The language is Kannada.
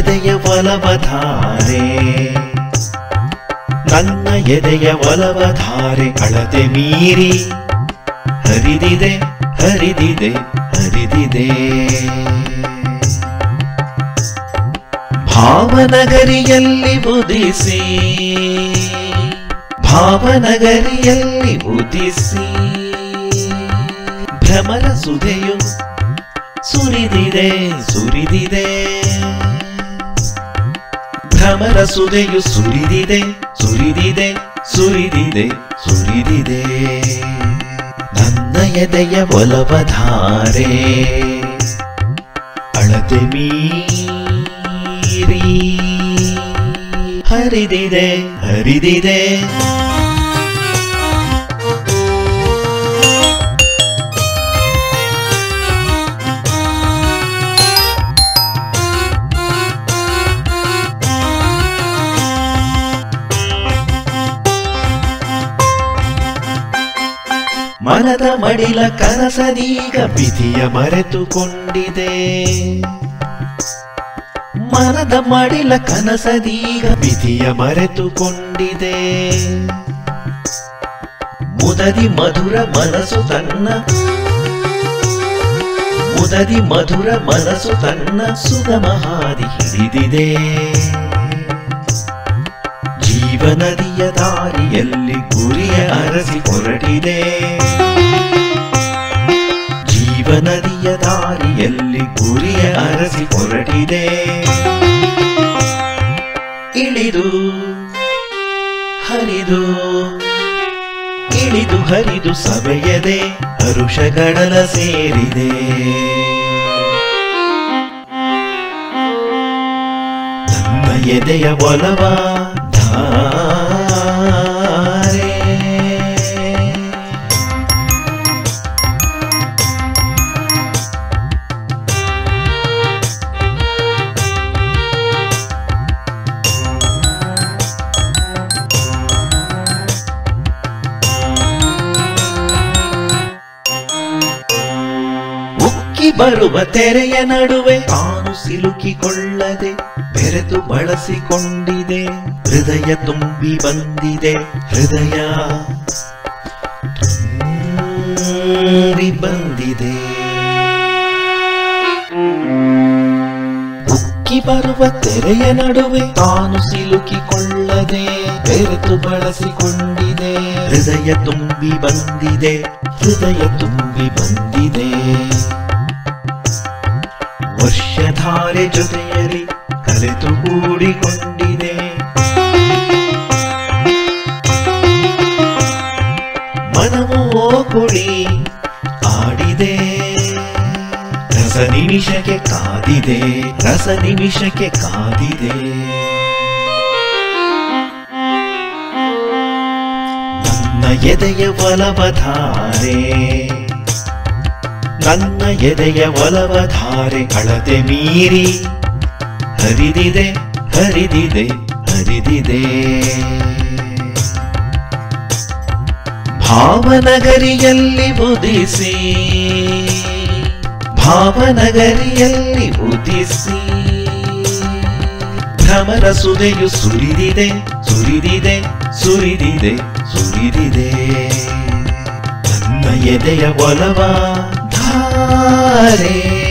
ಎದೆಯ ಒಲವಧಾರೆ ನನ್ನ ಎದೆಯ ಒಲವಧಾರೆ ಅಳತೆ ಮೀರಿ ಹರಿದಿದೆ ಹರಿದಿದೆ ಹರಿದಿದೆ ಭಾವನಗರಿಯಲ್ಲಿ ಉದಿಸಿ ಭಾವನಗರಿಯಲ್ಲಿ ಉದಿಸಿ ಭ್ರಮರ ಸುಧೆಯು ಸುರಿದಿದೆ ಸುರಿದಿದೆ ಭ್ರಮರ ಸುಧೆಯು ಸುರಿದಿದೆ ಸುರಿದಿದೆ ಸುರಿದಿದೆ ಸುರಿದಿದೆ ನನ್ನ ಎದೆಯ ಒಲವಧಾರೆ ಅಳತೆ ಮೀರಿ ಹರಿದಿದೆ ಹರಿದಿದೆ ಮನದ ಮಡಿಲ ಕನಸದೀಗ ವಿಧಿಯ ಮರೆತುಕೊಂಡಿದೆ ಮನದ ಮಡಿಲ ಕನಸದೀಗ ವಿಧಿಯ ಮರೆತುಕೊಂಡಿದೆ ಮುದದಿ ಮಧುರ ಮನಸ್ಸು ತನ್ನ ಮುದದಿ ಮಧುರ ಮನಸ್ಸು ತನ್ನ ಸುಗಮ ಹಾದಿ ಹಿಡಿದಿದೆ ಜೀವನದಿಯ ದಾರಿಯಲ್ಲಿ ಗುರಿಯ ಅರಸಿ ಹೊರಟಿದೆ ಜೀವನದಿಯ ದಾರಿಯಲ್ಲಿ ಗುರಿಯ ಅರಸಿ ಹೊರಟಿದೆ ಇಳಿದು ಹರಿದು ಇಳಿದು ಹರಿದು ಸವೆಯದೆ ಹರುಷಗಡಲ ಸೇರಿದೆ ನನ್ನ ಎದೆಯ ಒಲವ ಧಾರೆ ಉಕ್ಕಿ ಬರುವ ತೆರೆಯ ನಡುವೆ ತಾನು ಸಿಲುಕಿಕೊಳ್ಳದೆ ಬೆರೆತು ಬಳಸಿಕೊಂಡಿದೆ ಹೃದಯ ತುಂಬಿ ಬಂದಿದೆ ಹೃದಯ ತುಂಬಿ ಬಂದಿದೆ ಉಕ್ಕಿ ಬರುವ ತೆರೆಯ ನಡುವೆ ತಾನು ಸಿಲುಕಿಕೊಳ್ಳದೆ ಬೆರೆತು ಬಳಸಿಕೊಂಡಿದೆ ಹೃದಯ ತುಂಬಿ ಬಂದಿದೆ ಹೃದಯ ತುಂಬಿ ಬಂದಿದೆ ವರ್ಷಧಾರೆ ಜೊತೆಯಲ್ಲಿ ಕಲೆತು ಕೂಡಿಕೊಂಡಿದೆ ಮನವು ಓಕುಳಿ ಆಡಿದೆ ರಸ ನಿಮಿಷಕ್ಕೆ ಕಾದಿದೆ ರಸ ನಿಮಿಷಕ್ಕೆ ಕಾದಿದೆ ನನ್ನ ಎದೆಯ ಒಲವಧಾರೆ ನನ್ನ ಎದೆಯ ಒಲವಧಾರೆ ಅಳತೆ ಮೀರಿ ಹರಿದಿದೆ ಹರಿದಿದೆ ಹರಿದಿದೆ ಭಾವನಗರಿಯಲ್ಲಿ ಉದಿಸಿ ಭಾವನಗರಿಯಲ್ಲಿ ಉದಿಸಿ ಭ್ರಮರ ಸುದೆಯು ಸುರಿದಿದೆ ಸುರಿದಿದೆ ಸುರಿದಿದೆ ಸುರಿದಿದೆ ನನ್ನ ಎದೆಯ ಒಲವ ಧಾರೆ